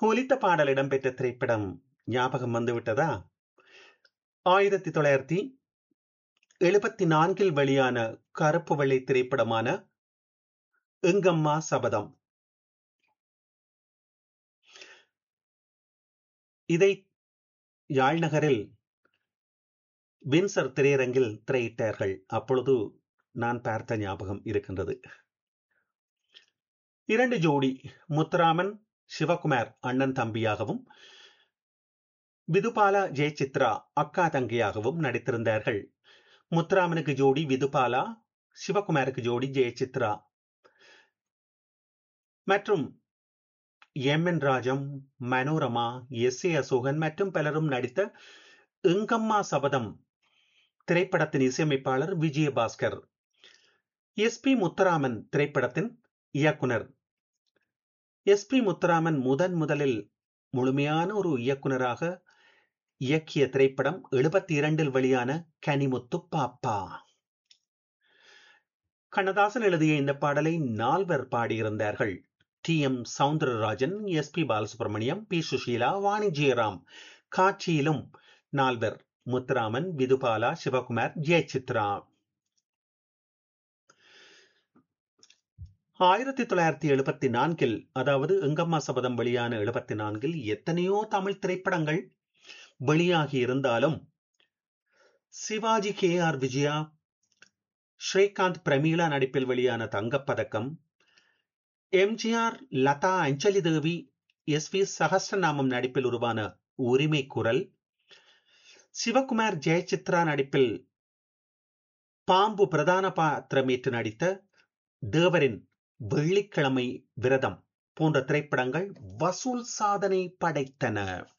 ஒலித்த பாடல் இடம்பெற்ற திரைப்படம் ஞாபகம் வந்துவிட்டதா ஆயிரத்தி தொள்ளாயிரத்தி எழுபத்தி நான்கில் வெளியான கருப்பு வெள்ளை திரைப்படமான எங்கம்மா சபதம் இதை யாழ் நகரில் வின்சர் திரையரங்கில் திரையிட்டார்கள் அப்பொழுது நான் பார்த்த ஞாபகம் இருக்கின்றது இரண்டு ஜோடி முத்துராமன் சிவகுமார் அண்ணன் தம்பியாகவும் விதுபாலா ஜெயசித்ரா அக்கா தங்கியாகவும் நடித்திருந்தார்கள் முத்துராமனுக்கு ஜோடி விதுபாலா சிவகுமாருக்கு ஜோடி ஜெயசித்ரா மற்றும் M N Rajam Manorama S A Asokan மற்றும் பலரும் நடித்த எங்கம்மா சபதம் திரைப்படத்தின் இசையமைப்பாளர் விஜயபாஸ்கர் எஸ் பி முத்துராமன் திரைப்படத்தின் இயக்குனர் எஸ் பி முத்துராமன் முதன் முதலில் முழுமையான ஒரு இயக்குனராக இயக்கிய திரைப்படம் எழுபத்தி இரண்டில் வெளியான கனிமுத்து பாப்பா கண்ணதாசன் எழுதிய இந்த பாடலை நால்வர் பாடியிருந்தார்கள் T M Soundararajan S P Balasubrahmanyam P Susheela Vani Jayaram காட்சியிலும் நால்வர் முத்துராமன் விதுபாலா சிவகுமார் ஜெயசித்ரா ஆயிரத்தி தொள்ளாயிரத்தி எழுபத்தி நான்கில் அதாவது எங்கம்மா சபதம் வெளியான எழுபத்தி நான்கில் எத்தனையோ தமிழ் திரைப்படங்கள் வெளியாகி இருந்தாலும் சிவாஜி கே ஆர் விஜயா ஸ்ரீகாந்த் பிரமீளா நடிப்பில் வெளியான Thangappathakkam MGR Latha Anjali Devi S V Sahasranamam நடிப்பில் உருவான உரிமை குரல் சிவகுமார் ஜெயசித்ரா நடிப்பில் பாம்பு பிரதான பாத்திரமேற்று நடித்த தேவரின் வெள்ளிக்கிழமை விரதம் போன்ற திரைப்படங்கள் வசூல் சாதனை படைத்தன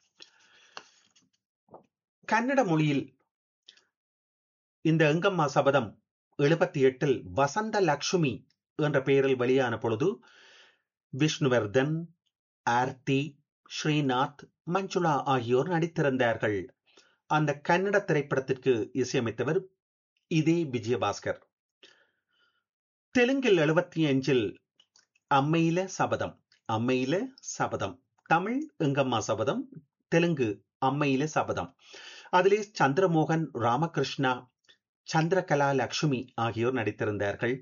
கன்னட மொழியில் இந்த எங்கம்மா சபதம் எழுபத்தி எட்டில் வசந்த லக்ஷ்மி என்ற பெயரில் வெளியான பொழுது விஷ்ணுவர்தன் ஆர்த்தி ஸ்ரீநாத் மஞ்சுளா ஆகியோர் நடித்திருந்தார்கள் அந்த கன்னட திரைப்படத்திற்கு இசையமைத்தவர் இதே விஜயபாஸ்கர் தெலுங்கில் எழுபத்தி அஞ்சில் அம்மையில சபதம் அம்மையில சபதம் தமிழ் எங்கம்மா சபதம் தெலுங்கு அம்மையில சபதம் அதிலே சந்திரமோகன் ராமகிருஷ்ணா சந்திரகலா லக்ஷ்மி ஆகியோர் நடித்திருந்தார்கள்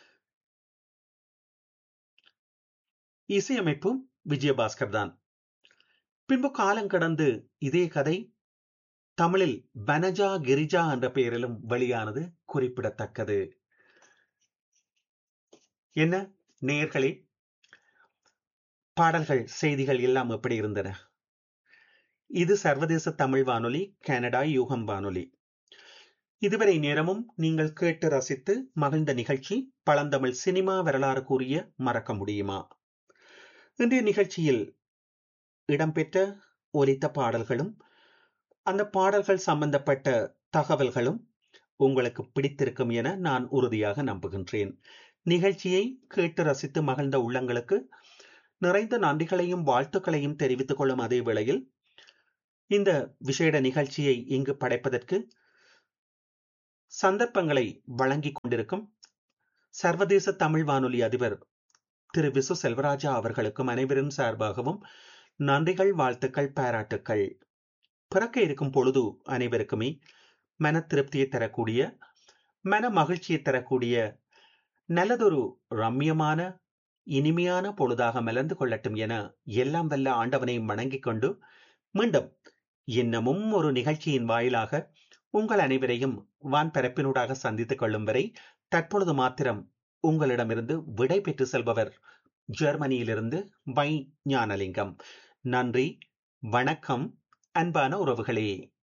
இசையமைப்பும் விஜயபாஸ்கர் தான் பின்பு காலம் கடந்து இதே கதை தமிழில் வனஜா கிரிஜா என்ற பெயரிலும் வெளியானது குறிப்பிடத்தக்கது என்ன நேர்களே பாடல்கள் செய்திகள் எல்லாம் எப்படி இருந்தன இது சர்வதேச தமிழ் வானொலி கனடா யூகம் வானொலி இதுவரை நேரமும் நீங்கள் கேட்டு ரசித்து மகிழ்ந்த நிகழ்ச்சி பழந்தமிழ் சினிமா வரலாறு கூறிய மறக்க முடியுமா இன்றைய நிகழ்ச்சியில் இடம்பெற்ற ஒலித்த பாடல்களும் அந்த பாடல்கள் சம்பந்தப்பட்ட தகவல்களும் உங்களுக்கு பிடித்திருக்கும் என நான் உறுதியாக நம்புகின்றேன் நிகழ்ச்சியை கேட்டு ரசித்து மகிழ்ந்த உள்ளங்களுக்கு நிறைந்த நன்றிகளையும் வாழ்த்துக்களையும் தெரிவித்துக் கொள்ளும் அதே வேளையில் இந்த விசேட நிகழ்ச்சியை இங்கு படைப்பதற்கு சந்தர்ப்பங்களை வழங்கிக் கொண்டிருக்கும் சர்வதேச தமிழ் வானொலி அதிபர் திரு விசு செல்வராஜா அவர்களுக்கும் அனைவரும் சார்பாகவும் நன்றிகள் வாழ்த்துக்கள் பாராட்டுக்கள் பிறக்க இருக்கும் பொழுது அனைவருக்குமே மன திருப்தியை தரக்கூடிய மன மகிழ்ச்சியை தரக்கூடிய நல்லதொரு ரம்யமான இனிமையான பொழுதாக மலர்ந்து கொள்ளட்டும் என எல்லாம் வல்ல ஆண்டவனையும் வணங்கிக் கொண்டு மீண்டும் இன்னமும் ஒரு நிகழ்ச்சியின் வாயிலாக உங்கள் அனைவரையும் வான்பரப்பினூடாக சந்தித்துக் கொள்ளும் வரை தற்பொழுது மாத்திரம் உங்களிடமிருந்து விடை பெற்று செல்பவர் ஜெர்மனியிலிருந்து வை ஞானலிங்கம் நன்றி வணக்கம் அன்பான உறவுகளே